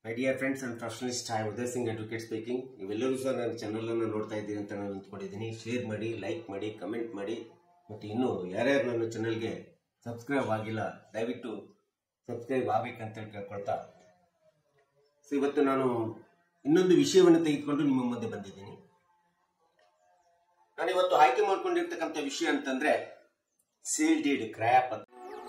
My dear friends and professionalist I Uday Singh advocate speaking ನೀವೆಲ್ಲರೂ ಸಹ ನನ್ನ ಚಾನಲನ್ನು ನೋಡ್ತಾ ಇದ್ದೀರಿ ಅಂತ ನಾನು ಅಂದ್ಕೊಂಡಿದ್ದೀನಿ ಶೇರ್ ಮಾಡಿ ಲೈಕ್ ಮಾಡಿ ಕಮೆಂಟ್ ಮಾಡಿ ಮತ್ತು ಇನ್ನೂ ಯಾರ್ಯಾರು ನನ್ನ ಚಾನಲ್ಗೆ ಸಬ್ಸ್ಕ್ರೈಬ್ ಆಗಿಲ್ಲ ದಯವಿಟ್ಟು ಸಬ್ಸ್ಕ್ರೈಬ್ ಆಗ್ಬೇಕಂತ ಹೇಳಿ ಕೇಳ್ಕೊಳ್ತಾ ಸೊ ಇವತ್ತು ನಾನು ಇನ್ನೊಂದು ವಿಷಯವನ್ನು ತೆಗೆದುಕೊಂಡು ನಿಮ್ಮ ಮುಂದೆ ಬಂದಿದ್ದೀನಿ ನಾನು ಇವತ್ತು ಆಯ್ಕೆ ಮಾಡ್ಕೊಂಡಿರ್ತಕ್ಕಂಥ ವಿಷಯ ಅಂತಂದ್ರೆ ಸೇಲ್ ಡೀಡ್ ಕ್ರಯಪತ್ರ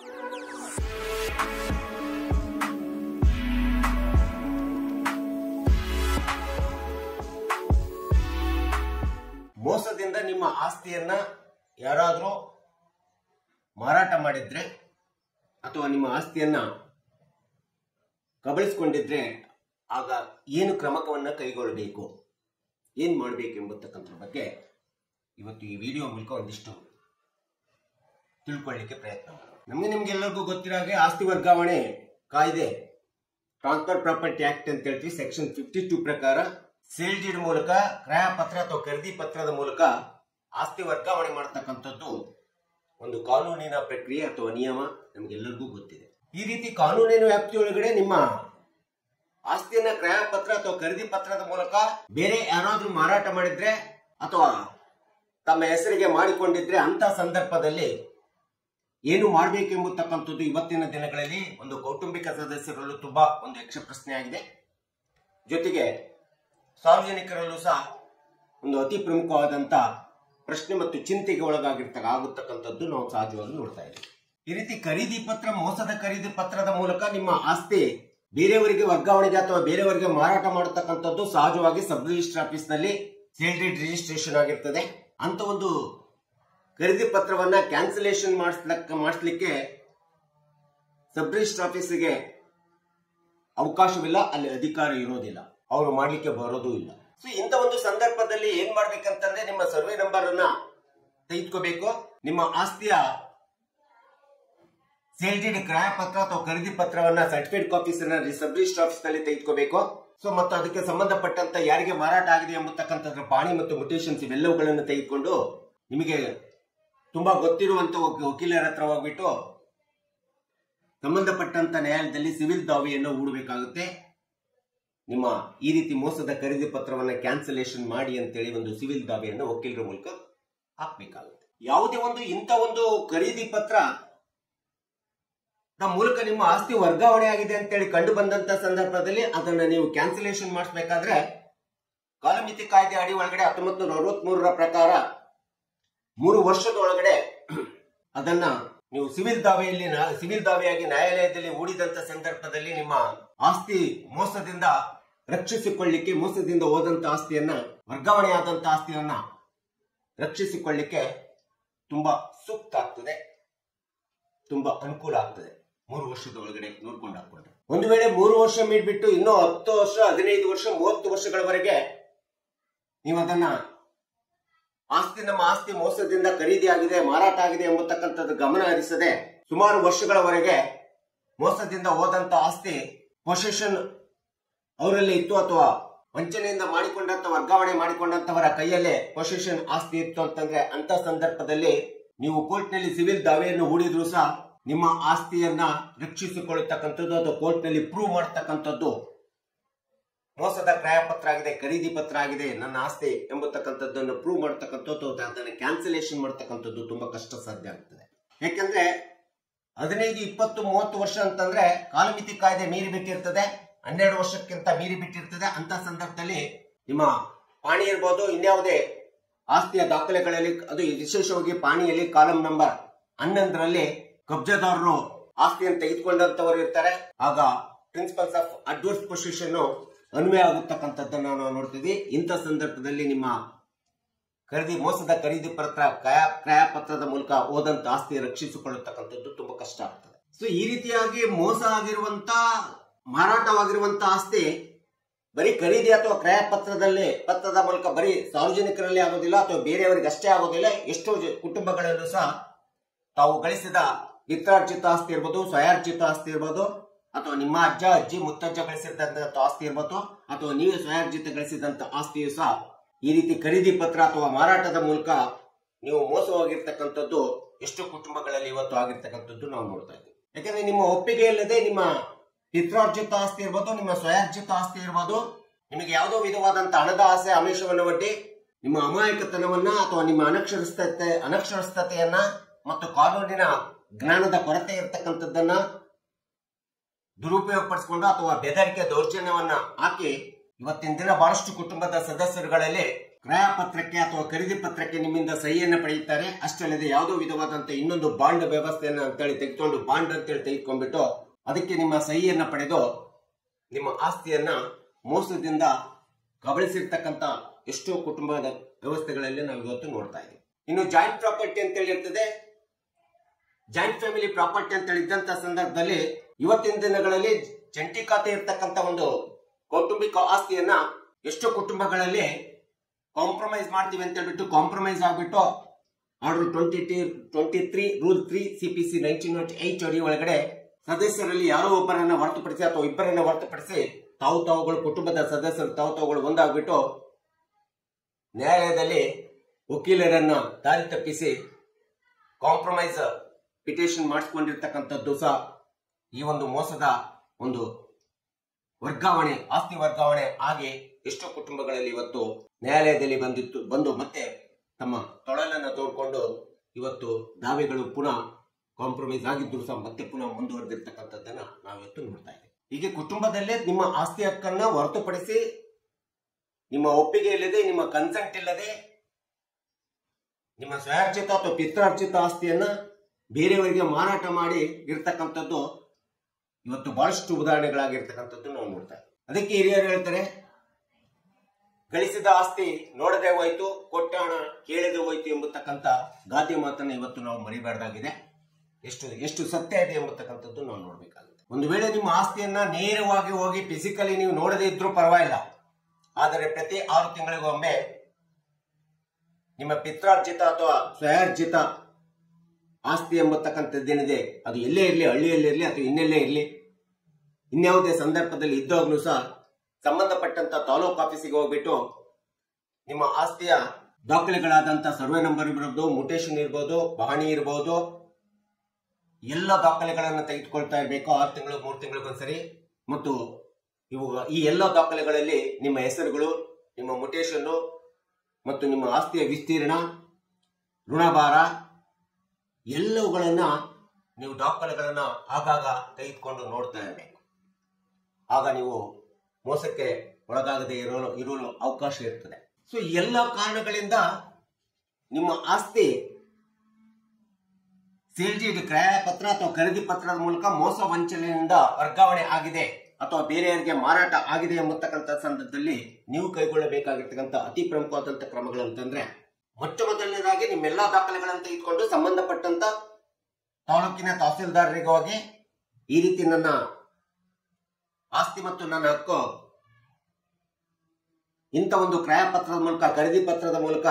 ಮೋಸದಿಂದ ನಿಮ್ಮ ಆಸ್ತಿಯನ್ನ ಯಾರಾದರೂ ಮಾರಾಟ ಮಾಡಿದ್ರೆ ಅಥವಾ ನಿಮ್ಮ ಆಸ್ತಿಯನ್ನ ಕಬಳಿಸ್ಕೊಂಡಿದ್ರೆ ಆಗ ಏನು ಕ್ರಮಕವನ್ನ ಕೈಗೊಳ್ಳಬೇಕು ಏನ್ ಮಾಡಬೇಕು ಎಂಬತಕ್ಕಂಥ ಬಗ್ಗೆ ಇವತ್ತು ಈ ವಿಡಿಯೋ ಮೂಲಕ ಒಂದಿಷ್ಟು ತಿಳ್ಕೊಳ್ಳಿಕ್ಕೆ ಪ್ರಯತ್ನ ಮಾಡೋಣ. ನಮಗೆ ನಿಮ್ಗೆಲ್ಲರಿಗೂ ಗೊತ್ತಿರೋ ಹಾಗೆ ಆಸ್ತಿ ವರ್ಗಾವಣೆ ಕಾಯ್ದೆ ಟ್ರಾನ್ಸ್ಫರ್ ಪ್ರಾಪರ್ಟಿ ಆಕ್ಟ್ ಅಂತ ಹೇಳ್ತೀವಿ ಸೆಕ್ಷನ್ ಫಿಫ್ಟಿ ಟೂ ಪ್ರಕಾರ ಸೇಲ್ ಡೀಡ್ ಮೂಲಕ ಕ್ರಯ ಪತ್ರ ಅಥವಾ ಖರೀದಿ ಪತ್ರದ ಮೂಲಕ ಆಸ್ತಿ ವರ್ಗಾವಣೆ ಮಾಡತಕ್ಕಂಥದ್ದು ಒಂದು ಕಾನೂನಿನ ಪ್ರಕ್ರಿಯೆ ಅಥವಾ ನಿಯಮ ನಮಗೆಲ್ಲರಿಗೂ ಗೊತ್ತಿದೆ ಈ ರೀತಿ ಕಾನೂನಿನ ವ್ಯಾಪ್ತಿಯೊಳಗಡೆ ನಿಮ್ಮ ಆಸ್ತಿಯನ್ನ ಕ್ರಯ ಪತ್ರ ಅಥವಾ ಖರೀದಿ ಪತ್ರದ ಮೂಲಕ ಬೇರೆ ಯಾರಾದ್ರೂ ಮಾರಾಟ ಮಾಡಿದ್ರೆ ಅಥವಾ ತಮ್ಮ ಹೆಸರಿಗೆ ಮಾಡಿಕೊಂಡಿದ್ರೆ ಅಂತ ಸಂದರ್ಭದಲ್ಲಿ ಏನು ಮಾಡಬೇಕೆಂಬತಕ್ಕಂಥದ್ದು ಇವತ್ತಿನ ದಿನಗಳಲ್ಲಿ ಒಂದು ಕೌಟುಂಬಿಕ ಸದಸ್ಯರಲ್ಲೂ ತುಂಬಾ ಒಂದು ಯಕ್ಷ ಪ್ರಶ್ನೆ ಆಗಿದೆ ಜೊತೆಗೆ ಸಾರ್ವಜನಿಕರಲ್ಲೂ ಸಹ ಒಂದು ಅತಿ ಪ್ರಮುಖವಾದಂತ ಪ್ರಶ್ನೆ ಮತ್ತು ಚಿಂತೆಗೆ ಒಳಗಾಗಿರ್ತಕ್ಕ ಆಗುತ್ತಕ್ಕಂಥದ್ದು ನಾವು ಸಹಜವಾಗಿ ನೋಡ್ತಾ ಇದ್ದೀವಿ ಈ ರೀತಿ ಖರೀದಿ ಪತ್ರ ಮೋಸದ ಖರೀದಿ ಪತ್ರದ ಮೂಲಕ ನಿಮ್ಮ ಆಸ್ತಿ ಬೇರೆಯವರಿಗೆ ವರ್ಗಾವಣೆಗೆ ಅಥವಾ ಬೇರೆಯವರಿಗೆ ಮಾರಾಟ ಮಾಡತಕ್ಕಂಥದ್ದು ಸಹಜವಾಗಿ ಸಬ್ ರಿಜಿಸ್ಟರ್ ಆಫೀಸ್ ನಲ್ಲಿ ಸೇಲ್ ಡೀಡ್ ರಿಜಿಸ್ಟ್ರೇಷನ್ ಆಗಿರ್ತದೆ ಅಂತ ಒಂದು ಖರೀದಿ ಪತ್ರವನ್ನ ಕ್ಯಾನ್ಸಲೇಷನ್ ಮಾಡಿಸ್ಲಕ್ಕ ಮಾಡಿಸ್ಲಿಕ್ಕೆ ಸಬ್ ರಿಜಿಸ್ಟರ್ ಆಫೀಸಿಗೆ ಅವಕಾಶವಿಲ್ಲ ಅಲ್ಲಿ ಅಧಿಕಾರ ಇರೋದಿಲ್ಲ ಅವರು ಮಾಡ್ಲಿಕ್ಕೆ ಬರೋದು ಇಲ್ಲ ಸೊ ಇಂಥ ಒಂದು ಸಂದರ್ಭದಲ್ಲಿ ಏನ್ ಮಾಡ್ಬೇಕಂತಂದ್ರೆ ನಿಮ್ಮ ಸರ್ವೆ ನಂಬರ್ ಅನ್ನ ತೆಗೆದುಕೋಬೇಕು ನಿಮ್ಮ ಆಸ್ತಿಯ ಸೇಲ್ ಡೀಡ್ ಕ್ರಯ ಪತ್ರ ಅಥವಾ ಖರೀದಿ ಪತ್ರವನ್ನ ಸರ್ಟಿಫೈಡ್ ಕಾಪೀಸ್ ಅನ್ನ ಸಬ್ ರಿಜಿಸ್ಟರ್ ಆಫೀಸ್ ನಲ್ಲಿ ತೆಗೆದುಕೋಬೇಕು ಸೊ ಮತ್ತು ಅದಕ್ಕೆ ಸಂಬಂಧಪಟ್ಟಂತ ಯಾರಿಗೆ ಮಾರಾಟ ಆಗಿದೆ ಎಂಬತಕ್ಕಂಥದ್ರ ಪಾಣಿ ಮತ್ತು ಮುಟೇಷನ್ಸ್ ಇವೆಲ್ಲವುಗಳನ್ನು ತೆಗೆದುಕೊಂಡು ನಿಮಗೆ ತುಂಬಾ ಗೊತ್ತಿರುವಂತ ಒಬ್ಬ ವಕೀಲರ ಹತ್ರ ಹೋಗ್ಬಿಟ್ಟು ಸಂಬಂಧಪಟ್ಟಂತ ನ್ಯಾಯಾಲಯದಲ್ಲಿ ಸಿವಿಲ್ ದಾವೆಯನ್ನು ಹೂಡಬೇಕಾಗುತ್ತೆ ನಿಮ್ಮ ಈ ರೀತಿ ಮೋಸದ ಖರೀದಿ ಪತ್ರವನ್ನ ಕ್ಯಾನ್ಸಲೇಷನ್ ಮಾಡಿ ಅಂತೇಳಿ ಒಂದು ಸಿವಿಲ್ ದಾವೆಯನ್ನು ವಕೀಲರ ಮೂಲಕ ಹಾಕ್ಬೇಕಾಗುತ್ತೆ ಯಾವುದೇ ಒಂದು ಇಂಥ ಒಂದು ಖರೀದಿ ಪತ್ರ ದ ಮೂಲಕ ನಿಮ್ಮ ಆಸ್ತಿ ವರ್ಗಾವಣೆ ಆಗಿದೆ ಅಂತೇಳಿ ಕಂಡು ಬಂದಂತ ಸಂದರ್ಭದಲ್ಲಿ ಅದನ್ನ ನೀವು ಕ್ಯಾನ್ಸಲೇಷನ್ ಮಾಡಿಸ್ಬೇಕಾದ್ರೆ ಕಾಲಮಿತಿ ಕಾಯ್ದೆ ಅಡಿ ಒಳಗಡೆ ಹತ್ತೊಂಬತ್ತು ನೂರ ಅರವತ್ತ್ ಮೂರರ ಪ್ರಕಾರ ಮೂರು ವರ್ಷದ ಒಳಗಡೆ ಅದನ್ನ ನೀವು ಸಿವಿಲ್ ದಾವೆಯಲ್ಲಿ ನಾ- ಸಿವಿಲ್ ದಾವೆಯಾಗಿ ನ್ಯಾಯಾಲಯದಲ್ಲಿ ಹೂಡಿದಂತ ಸಂದರ್ಭದಲ್ಲಿ ನಿಮ್ಮ ಆಸ್ತಿ ಮೋಸದಿಂದ ರಕ್ಷಿಸಿಕೊಳ್ಳಿಕ್ಕೆ ಮೋಸದಿಂದ ಹೋದಂತ ಆಸ್ತಿಯನ್ನ ವರ್ಗಾವಣೆ ಆದಂತ ಆಸ್ತಿಯನ್ನ ರಕ್ಷಿಸಿಕೊಳ್ಳಿಕ್ಕೆ ತುಂಬಾ ಸೂಕ್ತ ಆಗ್ತದೆ ತುಂಬಾ ಅನುಕೂಲ ಆಗ್ತದೆ ಮೂರು ವರ್ಷದ ಒಳಗಡೆ ನೋಡ್ಕೊಂಡು ಹಾಕೊಂಡ್ರೆ ಒಂದು ವೇಳೆ ಮೂರು ವರ್ಷ ಮೀಡ್ಬಿಟ್ಟು ಇನ್ನೂ ಹತ್ತು ವರ್ಷ ಹದಿನೈದು ವರ್ಷ ಮೂವತ್ತು ವರ್ಷಗಳವರೆಗೆ ನೀವು ಅದನ್ನ ಆಸ್ತಿ ನಮ್ಮ ಆಸ್ತಿ ಮೋಸದಿಂದ ಖರೀದಿ ಆಗಿದೆ ಮಾರಾಟ ಆಗಿದೆ ಎಂಬತಕ್ಕಂಥದ್ದು ಗಮನ ಹರಿಸದೆ ಸುಮಾರು ವರ್ಷಗಳವರೆಗೆ ಮೋಸದಿಂದ ಹೋದಂತ ಆಸ್ತಿ ಪೊಸೆಷನ್ ಅವರಲ್ಲಿ ಇತ್ತು ಅಥವಾ ವಂಚನೆಯಿಂದ ಮಾಡಿಕೊಂಡಂತ ವರ್ಗಾವಣೆ ಮಾಡಿಕೊಂಡಂತವರ ಕೈಯಲ್ಲೇ ಪೊಸೆಷನ್ ಆಸ್ತಿ ಇತ್ತು ಅಂತಂದ್ರೆ ಅಂತ ಸಂದರ್ಭದಲ್ಲಿ ನೀವು ಕೋರ್ಟ್ ನಲ್ಲಿ ಸಿವಿಲ್ ದಾವೆಯನ್ನು ಹೂಡಿದ್ರು ಸಹ ನಿಮ್ಮ ಆಸ್ತಿಯನ್ನ ರಕ್ಷಿಸಿಕೊಳ್ಳತಕ್ಕಂಥದ್ದು ಅಥವಾ ಕೋರ್ಟ್ ನಲ್ಲಿ ಪ್ರೂವ್ ಮಾಡತಕ್ಕಂಥದ್ದು ಮೋಸದ ಕ್ರಯ ಪತ್ರ ಆಗಿದೆ ಖರೀದಿ ಪತ್ರ ಆಗಿದೆ ನನ್ನ ಆಸ್ತಿ ಎಂಬತಕ್ಕಂಥದ್ದನ್ನು ಪ್ರೂವ್ ಮಾಡ್ತಕ್ಕಂಥದ್ದು ಅಥವಾ ಅದನ್ನು ಕ್ಯಾನ್ಸಲೇಷನ್ ಮಾಡ್ತಕ್ಕಂಥದ್ದು ತುಂಬಾ ಕಷ್ಟ ಸಾಧ್ಯ ಆಗ್ತದೆ ಯಾಕೆಂದ್ರೆ ಹದಿನೈದು ಇಪ್ಪತ್ತು ಮೂವತ್ತು ವರ್ಷ ಅಂತಂದ್ರೆ ಕಾಲಮಿತಿ ಕಾಯ್ದೆ ಮೀರಿ ಬಿಟ್ಟಿರ್ತದೆ ಹನ್ನೆರಡು ವರ್ಷಕ್ಕಿಂತ ಮೀರಿ ಬಿಟ್ಟಿರ್ತದೆ ಅಂತ ಸಂದರ್ಭದಲ್ಲಿ ನಿಮ್ಮ ಪಾಣಿ ಇರ್ಬೋದು ಇನ್ಯಾವುದೇ ಆಸ್ತಿಯ ದಾಖಲೆಗಳಲ್ಲಿ ಅದು ವಿಶೇಷವಾಗಿ ಪಾಣಿಯಲ್ಲಿ ಕಾಲಂ ನಂಬರ್ ಹನ್ನೊಂದರಲ್ಲಿ ಕಬ್ಜಾದಾರರು ಆಸ್ತಿಯನ್ನು ತೆಗೆದುಕೊಂಡಂತವರು ಇರ್ತಾರೆ ಆಗ ಪ್ರಿನ್ಸಿಪಲ್ಸ್ ಆಫ್ ಅಡ್ವರ್ಸ್ ಪೊಸಿಷನ್ ಅನ್ವಯ ಆಗುತ್ತಕ್ಕಂಥದ್ದನ್ನು ನಾವು ನೋಡ್ತೀವಿ ಇಂಥ ಸಂದರ್ಭದಲ್ಲಿ ನಿಮ್ಮ ಖರೀದಿ ಮೋಸದ ಖರೀದಿ ಪತ್ರ ಕ್ರಯ ಕ್ರಯ ಪತ್ರದ ಮೂಲಕ ಹೋದಂತ ಆಸ್ತಿ ರಕ್ಷಿಸಿಕೊಳ್ಳತಕ್ಕಂಥದ್ದು ತುಂಬಾ ಕಷ್ಟ ಆಗ್ತದೆ ಸೊ ಈ ರೀತಿಯಾಗಿ ಮೋಸ ಆಗಿರುವಂತ ಮಾರಾಟವಾಗಿರುವಂತ ಆಸ್ತಿ ಬರೀ ಖರೀದಿ ಅಥವಾ ಕ್ರಯ ಪತ್ರದಲ್ಲಿ ಪತ್ರದ ಮೂಲಕ ಬರೀ ಸಾರ್ವಜನಿಕರಲ್ಲಿ ಆಗೋದಿಲ್ಲ ಅಥವಾ ಬೇರೆಯವರಿಗೆ ಅಷ್ಟೇ ಆಗೋದಿಲ್ಲ ಎಷ್ಟೋ ಜ- ಕುಟುಂಬಗಳಲ್ಲೂ ಸಹ ತಾವು ಗಳಿಸಿದ ಪಿತ್ರಾರ್ಜಿತ ಆಸ್ತಿ ಇರ್ಬೋದು ಸ್ವಯಾರ್ಜಿತ ಆಸ್ತಿ ಇರ್ಬೋದು ಅಥವಾ ನಿಮ್ಮ ಅಜ್ಜ ಅಜ್ಜಿ ಮುತ್ತಜ್ಜ ಗಳಿಸಿದಂತ ಆಸ್ತಿ ಇರ್ಬೋದು ಅಥವಾ ನೀವೇ ಸ್ವಯಾರ್ಜಿತ ಗಳಿಸಿದಂತ ಆಸ್ತಿಯು ಸಹ ಈ ರೀತಿ ಖರೀದಿ ಪತ್ರ ಅಥವಾ ಮಾರಾಟದ ಮೂಲಕ ನೀವು ಮೋಸವಾಗಿರ್ತಕ್ಕಂಥದ್ದು ಎಷ್ಟು ಕುಟುಂಬಗಳಲ್ಲಿ ಇವತ್ತು ಆಗಿರ್ತಕ್ಕಂಥದ್ದು ನಾವು ನೋಡ್ತಾ ಇದ್ದೀವಿ ಯಾಕಂದ್ರೆ ನಿಮ್ಮ ಒಪ್ಪಿಗೆ ಇಲ್ಲದೆ ನಿಮ್ಮ ಪಿತ್ರಾರ್ಜಿತ ಆಸ್ತಿ ಇರ್ಬೋದು ನಿಮ್ಮ ಸ್ವಯಾರ್ಜಿತ ಆಸ್ತಿ ಇರ್ಬೋದು ನಿಮಗೆ ಯಾವುದೋ ವಿಧವಾದಂತ ಹಣದ ಆಸೆ ಆಮಿಷವನ್ನು ಒಡ್ಡಿ ನಿಮ್ಮ ಅಮಾಯಕತನವನ್ನ ಅಥವಾ ನಿಮ್ಮ ಅನಕ್ಷರಸ್ಥತೆ ಅನಕ್ಷರಸ್ಥತೆಯನ್ನ ಮತ್ತು ಕಾನೂನಿನ ಜ್ಞಾನದ ಕೊರತೆ ಇರತಕ್ಕಂಥದ್ದನ್ನ ದುರುಪಯೋಗಪಡಿಸಿಕೊಂಡು ಅಥವಾ ಬೆದರಿಕೆ ದೌರ್ಜನ್ಯವನ್ನ ಹಾಕಿ ಇವತ್ತಿನ ದಿನ ಬಹಳಷ್ಟು ಕುಟುಂಬದ ಸದಸ್ಯರುಗಳಲ್ಲಿ ಕ್ರಯ ಪತ್ರಕ್ಕೆ ಅಥವಾ ಖರೀದಿ ಪತ್ರಕ್ಕೆ ನಿಮ್ಮಿಂದ ಸಹಿಯನ್ನು ಪಡೆಯುತ್ತಾರೆ ಅಷ್ಟಲ್ಲದೆ ಯಾವುದೋ ವಿಧವಾದಂತ ಇನ್ನೊಂದು ಬಾಂಡ್ ವ್ಯವಸ್ಥೆಯನ್ನ ಅಂತೇಳಿ ತೆಗೆದುಕೊಂಡು ಬಾಂಡ್ ಅಂತೇಳಿ ತೆಗೆದುಕೊಂಡ್ಬಿಟ್ಟು ಅದಕ್ಕೆ ನಿಮ್ಮ ಸಹಿಯನ್ನ ಪಡೆದು ನಿಮ್ಮ ಆಸ್ತಿಯನ್ನ ಮೋಸದಿಂದ ಕಬಳಿಸಿರ್ತಕ್ಕಂಥ ಎಷ್ಟೋ ಕುಟುಂಬದ ವ್ಯವಸ್ಥೆಗಳಲ್ಲಿ ನಾವು ಇವತ್ತು ನೋಡ್ತಾ ಇದ್ದೀವಿ ಇನ್ನು ಜಾಯಿಂಟ್ ಪ್ರಾಪರ್ಟಿ ಅಂತೇಳಿ ಇರ್ತದೆ ಜಾಯಿಂಟ್ ಫ್ಯಾಮಿಲಿ ಪ್ರಾಪರ್ಟಿ ಅಂತ ಹೇಳಿದಂತ ಸಂದರ್ಭದಲ್ಲಿ ಇವತ್ತಿನ ದಿನಗಳಲ್ಲಿ ಜಂಟಿ ಖಾತೆ ಇರ್ತಕ್ಕಂಥ ಒಂದು ಕೌಟುಂಬಿಕ ಆಸ್ತಿಯನ್ನ ಎಷ್ಟೋ ಕುಟುಂಬಗಳಲ್ಲಿ ಕಾಂಪ್ರಮೈಸ್ ಮಾಡ್ತೀವಿ ಅಂತ ಹೇಳ್ಬಿಟ್ಟು ಕಾಂಪ್ರಮೈಸ್ ಆಗ್ಬಿಟ್ಟು order twenty T twenty three rule three C P C nineteen naught eight ಅಡಿ ಒಳಗಡೆ ಸದಸ್ಯರಲ್ಲಿ ಯಾರೋ ಒಬ್ಬರನ್ನ ಹೊರತುಪಡಿಸಿ ಅಥವಾ ಇಬ್ಬರನ್ನ ಹೊರತುಪಡಿಸಿ ತಾವು ತಾವುಗಳು ಕುಟುಂಬದ ಸದಸ್ಯರು ತಾವು ತಾವುಗಳು ಒಂದಾಗ್ಬಿಟ್ಟು ನ್ಯಾಯಾಲಯದಲ್ಲಿ ವಕೀಲರನ್ನ ದಾರಿ ತಪ್ಪಿಸಿ ಕಾಂಪ್ರಮೈಸ್ ಪಿಟಿಷನ್ ಮಾಡಿಸ್ಕೊಂಡಿರ್ತಕ್ಕಂಥದ್ದು ಸಹ ಈ ಒಂದು ಮೋಸದ ಒಂದು ವರ್ಗಾವಣೆ ಆಸ್ತಿ ವರ್ಗಾವಣೆ ಆಗಿ ಎಷ್ಟೋ ಕುಟುಂಬಗಳಲ್ಲಿ ಇವತ್ತು ನ್ಯಾಯಾಲಯದಲ್ಲಿ ಬಂದಿತ್ತು ಬಂದು ಮತ್ತೆ ತಮ್ಮ ತೊಳಲನ್ನ ತೋಡ್ಕೊಂಡು ಇವತ್ತು ದಾವೆಗಳು ಪುನಃ ಕಾಂಪ್ರಮೈಸ್ ಆಗಿದ್ರು ಸಹ ಮತ್ತೆ ಪುನಃ ಮುಂದುವರೆದಿರ್ತಕ್ಕಂಥದ್ದನ್ನ ನಾವಿವತ್ತು ನೋಡ್ತಾ ಇದ್ದೀವಿ ಹೀಗೆ ಕುಟುಂಬದಲ್ಲೇ ನಿಮ್ಮ ಆಸ್ತಿ ಹಕ್ಕನ್ನ ಹೊರತುಪಡಿಸಿ ನಿಮ್ಮ ಒಪ್ಪಿಗೆ ಇಲ್ಲದೆ ನಿಮ್ಮ ಕನ್ಸೆಂಟ್ ಇಲ್ಲದೆ ನಿಮ್ಮ ಸ್ವಯಾರ್ಜಿತ ಅಥವಾ ಪಿತ್ರಾರ್ಜಿತ ಆಸ್ತಿಯನ್ನ ಬೇರೆಯವರಿಗೆ ಮಾರಾಟ ಮಾಡಿ ಇರ್ತಕ್ಕಂಥದ್ದು ಇವತ್ತು ಬಹಳಷ್ಟು ಉದಾಹರಣೆಗಳಾಗಿರ್ತಕ್ಕಂಥದ್ದು ನಾವು ನೋಡ್ತಾ ಇದ್ದೀವಿ ಅದಕ್ಕೆ ಹಿರಿಯರು ಹೇಳ್ತಾರೆ ಗಳಿಸಿದ ಆಸ್ತಿ ನೋಡದೆ ಹೋಯ್ತು ಕೊಟ್ಟ ಹಣ ಕೇಳದೆ ಹೋಯ್ತು ಎಂಬತಕ್ಕಂಥ ಗಾದೆ ಮಾತನ್ನ ಇವತ್ತು ನಾವು ಮರಿಬಾರ್ದಾಗಿದೆ ಎಷ್ಟು ಎಷ್ಟು ಸತ್ಯ ಇದೆ ಎಂಬತಕ್ಕಂಥದ್ದು ನಾವು ನೋಡ್ಬೇಕಾಗುತ್ತೆ ಒಂದು ವೇಳೆ ನಿಮ್ಮ ಆಸ್ತಿಯನ್ನ ನೇರವಾಗಿ ಹೋಗಿ ಫಿಸಿಕಲಿ ನೀವು ನೋಡದೇ ಇದ್ರೂ ಪರವಾಗಿಲ್ಲ ಆದರೆ ಪ್ರತಿ ಆರು ತಿಂಗಳಿಗೊಮ್ಮೆ ನಿಮ್ಮ ಪಿತ್ರಾರ್ಜಿತ ಅಥವಾ ಸ್ವಯಾರ್ಜಿತ ಆಸ್ತಿ ಎಂಬತಕ್ಕಂಥದ್ದೇನಿದೆ ಅದು ಎಲ್ಲೇ ಇರಲಿ ಹಳ್ಳಿಯಲ್ಲಿರಲಿ ಅಥವಾ ಇನ್ನೆಲ್ಲೇ ಇರಲಿ ಇನ್ಯಾವುದೇ ಸಂದರ್ಭದಲ್ಲಿ ಇದ್ದಾಗಲೂ ಸಹ ಸಂಬಂಧಪಟ್ಟಂತ ತಾಲೂಕು ಆಫೀಸಿಗೆ ಹೋಗ್ಬಿಟ್ಟು ನಿಮ್ಮ ಆಸ್ತಿಯ ದಾಖಲೆಗಳಾದಂತ ಸರ್ವೆ ನಂಬರ್ ಇರ್ಬೋದು ಮುಟೇಶನ್ ಇರ್ಬೋದು ಪಹಣಿ ಇರ್ಬೋದು ಎಲ್ಲ ದಾಖಲೆಗಳನ್ನು ತೆಗೆದುಕೊಳ್ತಾ ಇರಬೇಕು ಆರು ತಿಂಗಳು ಮೂರು ತಿಂಗಳಿಗೊಂದ್ಸರಿ ಮತ್ತು ಇವು ಈ ಎಲ್ಲ ದಾಖಲೆಗಳಲ್ಲಿ ನಿಮ್ಮ ಹೆಸರುಗಳು ನಿಮ್ಮ ಮುಟೇಶನ್ನು ಮತ್ತು ನಿಮ್ಮ ಆಸ್ತಿಯ ವಿಸ್ತೀರ್ಣ ಋಣಭಾರ ಎಲ್ಲವುಗಳನ್ನ ನೀವು ದಾಖಲೆಗಳನ್ನ ಆಗಾಗ ತೆಗೆದುಕೊಂಡು ನೋಡ್ತಾ ಇರಬೇಕು ಆಗ ನೀವು ಮೋಸಕ್ಕೆ ಒಳಗಾಗದೆ ಇರಲು ಇರಲು ಅವಕಾಶ ಇರ್ತದೆ ಸೊ ಈ ಎಲ್ಲ ಕಾರಣಗಳಿಂದ ನಿಮ್ಮ ಆಸ್ತಿ ಸೇಲ್ಜಿ ಕ್ರಯ ಪತ್ರ ಅಥವಾ ಖರೀದಿ ಪತ್ರದ ಮೂಲಕ ಮೋಸ ವಂಚನೆಯಿಂದ ವರ್ಗಾವಣೆ ಆಗಿದೆ ಅಥವಾ ಬೇರೆಯವರಿಗೆ ಮಾರಾಟ ಆಗಿದೆ ಎಂಬತಕ್ಕಂಥ ಸಂದರ್ಭದಲ್ಲಿ ನೀವು ಕೈಗೊಳ್ಳಬೇಕಾಗಿರ್ತಕ್ಕಂಥ ಅತಿ ಪ್ರಮುಖವಾದಂಥ ಕ್ರಮಗಳಂತಂದ್ರೆ ಮೊಟ್ಟ ಮೊದಲನೇದಾಗಿ ನಿಮ್ಮೆಲ್ಲಾ ದಾಖಲೆಗಳನ್ನು ತೆಗೆದುಕೊಂಡು ಸಂಬಂಧಪಟ್ಟಂತ ತಾಲೂಕಿನ ತಹಸೀಲ್ದಾರರಿಗೆ ಹೋಗಿ ಈ ರೀತಿ ನನ್ನ ಆಸ್ತಿ ಮತ್ತು ನನ್ನ ಹಕ್ಕು ಇಂಥ ಒಂದು ಕ್ರಯ ಪತ್ರದ ಮೂಲಕ ಖರೀದಿ ಪತ್ರದ ಮೂಲಕ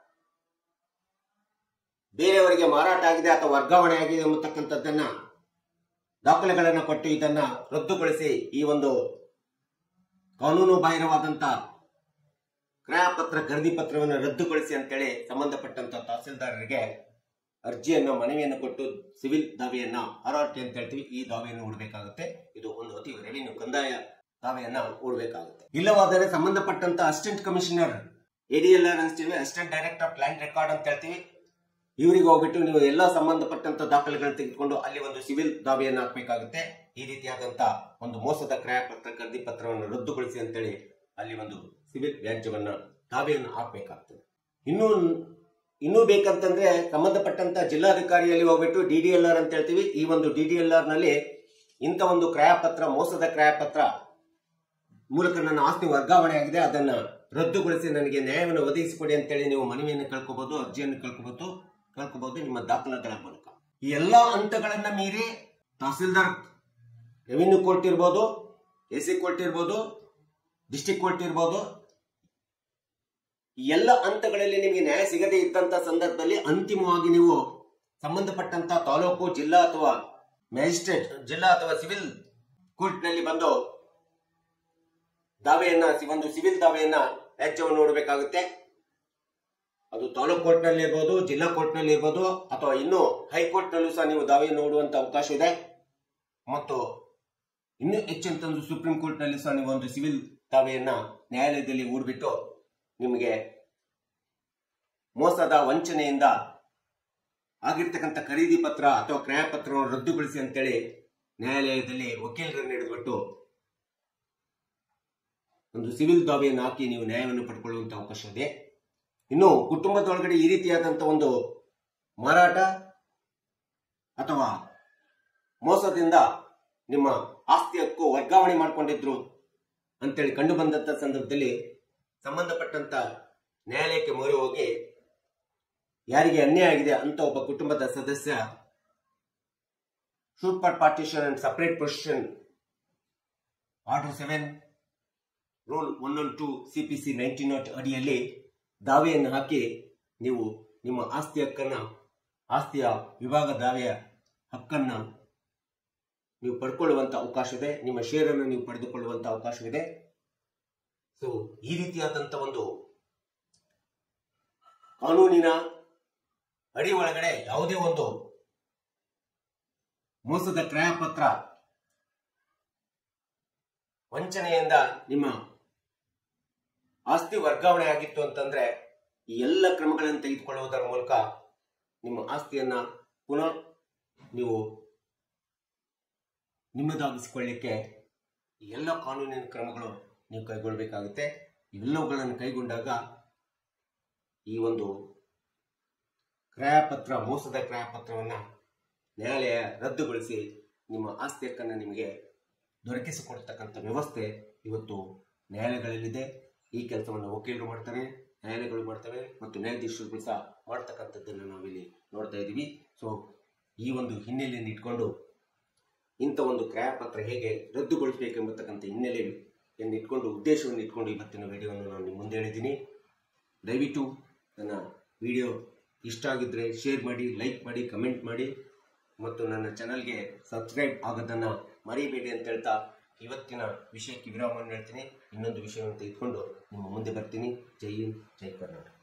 ಬೇರೆಯವರಿಗೆ ಮಾರಾಟ ಆಗಿದೆ ಅಥವಾ ವರ್ಗಾವಣೆ ಆಗಿದೆ ಎಂಬತಕ್ಕಂಥದ್ದನ್ನ ದಾಖಲೆಗಳನ್ನು ಕೊಟ್ಟು ಇದನ್ನ ರದ್ದುಗೊಳಿಸಿ ಈ ಒಂದು ಕಾನೂನು ಬಾಹಿರವಾದಂತ ಕ್ರಯ ಪತ್ರ ಖರೀದಿ ಪತ್ರವನ್ನು ರದ್ದುಗೊಳಿಸಿ ಅಂತೇಳಿ ಸಂಬಂಧಪಟ್ಟಂತ ತಹಸೀಲ್ದಾರರಿಗೆ ಅರ್ಜಿಯನ್ನು ಮನವಿಯನ್ನು ಕೊಟ್ಟು ಸಿವಿಲ್ ದಾವೆಯನ್ನ ಆರ್ಆರ್ಟಿ ಅಂತ ಹೇಳ್ತೀವಿ ಈ ದಾವೆಯನ್ನು ಹೂಡಬೇಕಾಗುತ್ತೆ ಇದು ಒಂದು ಅತಿ ರೆವಿನ್ಯೂ ಕಂದಾಯ ದಾವೆಯನ್ನ ಹೂಡಬೇಕಾಗುತ್ತೆ ಇಲ್ಲವಾದರೆ ಸಂಬಂಧಪಟ್ಟಂತ ಅಸಿಸ್ಟೆಂಟ್ ಕಮಿಷನರ್ ಎಡಿಎಲ್ಆರ್ ಅನ್ಸ್ತೀವಿ ಅಸಿಸ್ಟೆಂಟ್ ಡೈರೆಕ್ಟರ್ ಪ್ಲಾನ್ ರೆಕಾರ್ಡ್ ಅಂತ ಹೇಳ್ತೀವಿ ಇವರಿಗೆ ಹೋಗ್ಬಿಟ್ಟು ನೀವು ಎಲ್ಲ ಸಂಬಂಧಪಟ್ಟಂತ ದಾಖಲೆಗಳನ್ನು ತೆಗೆದುಕೊಂಡು ಅಲ್ಲಿ ಒಂದು ಸಿವಿಲ್ ದಾವೆಯನ್ನು ಹಾಕಬೇಕಾಗುತ್ತೆ ಈ ರೀತಿಯಾದಂತ ಒಂದು ಮೋಸದ ಕ್ರಯ ಪತ್ರ ಖರೀದಿ ಪತ್ರವನ್ನು ರದ್ದುಗೊಳಿಸಿ ಅಂತೇಳಿ ಅಲ್ಲಿ ಒಂದು ಸಿವಿಲ್ ವ್ಯಾಜ್ಯವನ್ನ ದಾವೆಯನ್ನು ಹಾಕಬೇಕಾಗ್ತದೆ ಇನ್ನು ಇನ್ನೂ ಬೇಕಂತಂದ್ರೆ ಸಂಬಂಧಪಟ್ಟಂತ ಜಿಲ್ಲಾಧಿಕಾರಿಯಲ್ಲಿ ಹೋಗ್ಬಿಟ್ಟು ಡಿ ಡಿ ಎಲ್ ಆರ್ ಅಂತ ಹೇಳ್ತೀವಿ ಈ ಒಂದು ಡಿ ಡಿ ಎಲ್ ಆರ್ ನಲ್ಲಿ ಇಂಥ ಒಂದು ಕ್ರಯ ಪತ್ರ ಮೋಸದ ಕ್ರಯ ಪತ್ರ ಮೂಲಕ ನನ್ನ ಆಸ್ತಿ ವರ್ಗಾವಣೆ ಆಗಿದೆ ಅದನ್ನ ರದ್ದುಗೊಳಿಸಿ ನನಗೆ ನ್ಯಾಯವನ್ನು ಒದಗಿಸಿಕೊಡಿ ಅಂತೇಳಿ ನೀವು ಮನವಿಯನ್ನು ಕಳ್ಕೋಬಹುದು ಅರ್ಜಿಯನ್ನು ಕಳ್ಕೋಬಹುದು ಕಳ್ಕೋಬಹುದು ನಿಮ್ಮ ದಾಖಲೆಗಳ ಮೂಲಕ ಈ ಎಲ್ಲಾ ಹಂತಗಳನ್ನ ಮೀರಿ ತಹಸೀಲ್ದಾರ್ ರೆವಿನ್ಯೂ ಕೋರ್ಟ್ ಇರ್ಬೋದು ಎ ಸಿ ಕೋರ್ಟ್ ಇರ್ಬೋದು ಡಿಸ್ಟಿಕ್ ಕೋರ್ಟ್ ಇರ್ಬೋದು ಈ ಎಲ್ಲ ಹಂತಗಳಲ್ಲಿ ನಿಮಗೆ ನ್ಯಾಯ ಸಿಗದೇ ಇದ್ದಂತ ಸಂದರ್ಭದಲ್ಲಿ ಅಂತಿಮವಾಗಿ ನೀವು ಸಂಬಂಧಪಟ್ಟಂತ ತಾಲೂಕು ಜಿಲ್ಲಾ ಅಥವಾ ಮ್ಯಾಜಿಸ್ಟ್ರೇಟ್ ಜಿಲ್ಲಾ ಅಥವಾ ಸಿವಿಲ್ ಕೋರ್ಟ್ ನಲ್ಲಿ ಬಂದು ದಾವೆಯನ್ನ ಒಂದು ಸಿವಿಲ್ ದಾವೆಯನ್ನ ವ್ಯಾಜ್ಯವನ್ನು ನೋಡಬೇಕಾಗುತ್ತೆ ಅದು ತಾಲೂಕು ಕೋರ್ಟ್ ನಲ್ಲಿ ಇರ್ಬೋದು ಜಿಲ್ಲಾ ಕೋರ್ಟ್ ನಲ್ಲಿ ಇರ್ಬೋದು ಅಥವಾ ಇನ್ನು ಹೈಕೋರ್ಟ್ ನಲ್ಲೂ ಸಹ ನೀವು ದಾವೆಯನ್ನು ನೋಡುವಂತ ಅವಕಾಶ ಇದೆ ಮತ್ತು ಇನ್ನೂ ಹೆಚ್ಚಂತಂದು ಸುಪ್ರೀಂ ಕೋರ್ಟ್ನಲ್ಲಿ ಸಹ ನೀವು ಒಂದು ಸಿವಿಲ್ ದಾವೆಯನ್ನ ನ್ಯಾಯಾಲಯದಲ್ಲಿ ಹೂಡ್ಬಿಟ್ಟು ನಿಮಗೆ ಮೋಸದ ವಂಚನೆಯಿಂದ ಆಗಿರ್ತಕ್ಕಂಥ ಖರೀದಿ ಪತ್ರ ಅಥವಾ ಕ್ರಯ ಪತ್ರವನ್ನು ರದ್ದುಗೊಳಿಸಿ ಅಂತೇಳಿ ನ್ಯಾಯಾಲಯದಲ್ಲಿ ವಕೀಲರನ್ನು ಹಿಡಿದ್ಬಿಟ್ಟು ಒಂದು ಸಿವಿಲ್ ದಾವೆಯನ್ನು ಹಾಕಿ ನೀವು ನ್ಯಾಯವನ್ನು ಪಡ್ಕೊಳ್ಳುವಂತ ಅವಕಾಶ ಇದೆ ಇನ್ನು ಕುಟುಂಬದೊಳಗಡೆ ಈ ರೀತಿಯಾದಂಥ ಒಂದು ಮಾರಾಟ ಅಥವಾ ಮೋಸದಿಂದ ನಿಮ್ಮ ಆಸ್ತಿ ಹಕ್ಕು ವರ್ಗಾವಣೆ ಮಾಡಿಕೊಂಡಿದ್ರು ಅಂತೇಳಿ ಕಂಡು ಬಂದಂತ ಸಂದರ್ಭದಲ್ಲಿ ಸಂಬಂಧಪಟ್ಟಂತ ನ್ಯಾಯಾಲಯಕ್ಕೆ ಮೊರೆ ಹೋಗಿ ಯಾರಿಗೆ ಅನ್ಯಾಯ ಆಗಿದೆ ಅಂತ ಒಬ್ಬ ಕುಟುಂಬದ ಸದಸ್ಯ suit for partition and separate possession order seven rule one one two C P C nineteen naught ಅಡಿಯಲ್ಲಿ ದಾವೆಯನ್ನು ಹಾಕಿ ನೀವು ನಿಮ್ಮ ಆಸ್ತಿ ಹಕ್ಕನ್ನ ಆಸ್ತಿಯ ವಿಭಾಗ ದಾವೆಯ ಹಕ್ಕನ್ನ ನೀವು ಪಡ್ಕೊಳ್ಳುವಂತ ಅವಕಾಶವಿದೆ ನಿಮ್ಮ ಶೇರನ್ನು ನೀವು ಪಡೆದುಕೊಳ್ಳುವಂತ ಅವಕಾಶವಿದೆ ಸೊ ಈ ರೀತಿಯಾದಂತ ಒಂದು ಕಾನೂನಿನ ಅಡಿ ಒಳಗಡೆ ಯಾವುದೇ ಒಂದು ಮೋಸದ ಕ್ರಯಪತ್ರ ವಂಚನೆಯಿಂದ ನಿಮ್ಮ ಆಸ್ತಿ ವರ್ಗಾವಣೆ ಆಗಿತ್ತು ಅಂತಂದ್ರೆ ಈ ಎಲ್ಲ ಕ್ರಮಗಳನ್ನು ತೆಗೆದುಕೊಳ್ಳುವುದರ ಮೂಲಕ ನಿಮ್ಮ ಆಸ್ತಿಯನ್ನ ಪುನಃ ನೀವು ನಿಮ್ಮದಾಗಿಸಿಕೊಳ್ಳಿಕ್ಕೆ ಈ ಎಲ್ಲ ಕಾನೂನಿನ ಕ್ರಮಗಳು ನೀವು ಕೈಗೊಳ್ಳಬೇಕಾಗುತ್ತೆ ಇವೆಲ್ಲವುಗಳನ್ನು ಕೈಗೊಂಡಾಗ ಈ ಒಂದು ಕ್ರಯಪತ್ರ ಮೋಸದ ಕ್ರಯಪತ್ರವನ್ನು ನ್ಯಾಯಾಲಯ ರದ್ದುಗೊಳಿಸಿ ನಿಮ್ಮ ಆಸ್ತಿ ಹಕ್ಕನ್ನು ನಿಮಗೆ ದೊರಕಿಸಿಕೊಡ್ತಕ್ಕಂಥ ವ್ಯವಸ್ಥೆ ಇವತ್ತು ನ್ಯಾಯಾಲಯಗಳಲ್ಲಿದೆ ಈ ಕೆಲಸವನ್ನು ವಕೀಲರು ಮಾಡ್ತಾರೆ ನ್ಯಾಯಾಲಯಗಳು ಮಾಡ್ತವೆ ಮತ್ತು ನ್ಯಾಯಾಧೀಶರುಗಳು ಸಹ ಮಾಡ್ತಕ್ಕಂಥದ್ದನ್ನು ನಾವಿಲ್ಲಿ ನೋಡ್ತಾ ಇದ್ದೀವಿ ಸೊ ಈ ಒಂದು ಹಿನ್ನೆಲೆಯನ್ನು ಇಟ್ಕೊಂಡು ಇಂಥ ಒಂದು ಕ್ರಯಪತ್ರ ಹೇಗೆ ರದ್ದುಗೊಳಿಸಬೇಕೆಂಬತಕ್ಕಂಥ ಹಿನ್ನೆಲೆಯನ್ನು ಇಟ್ಕೊಂಡು ಉದ್ದೇಶವನ್ನು ಇಟ್ಕೊಂಡು ಇವತ್ತಿನ ವಿಡಿಯೋವನ್ನು ನಾನು ನಿಮ್ಮ ಮುಂದೆ ಹೇಳಿದ್ದೀನಿ ದಯವಿಟ್ಟು ನನ್ನ ವಿಡಿಯೋ ಇಷ್ಟ ಆಗಿದ್ದರೆ ಶೇರ್ ಮಾಡಿ ಲೈಕ್ ಮಾಡಿ ಕಮೆಂಟ್ ಮಾಡಿ ಮತ್ತು ನನ್ನ ಚಾನಲ್ಗೆ ಸಬ್ಸ್ಕ್ರೈಬ್ ಆಗೋದನ್ನು ಮರಿಬೇಡಿ ಅಂತ ಹೇಳ್ತಾ ಇವತ್ತಿನ ವಿಷಯಕ್ಕೆ ವಿರಾಮವನ್ನು ಹೇಳ್ತೀನಿ ಇನ್ನೊಂದು ವಿಷಯವನ್ನು ತೆಗೆದುಕೊಂಡು ನಿಮ್ಮ ಮುಂದೆ ಬರ್ತೀನಿ ಜೈ ಹಿಂದ್ ಜೈ ಕರ್ನಾಟಕ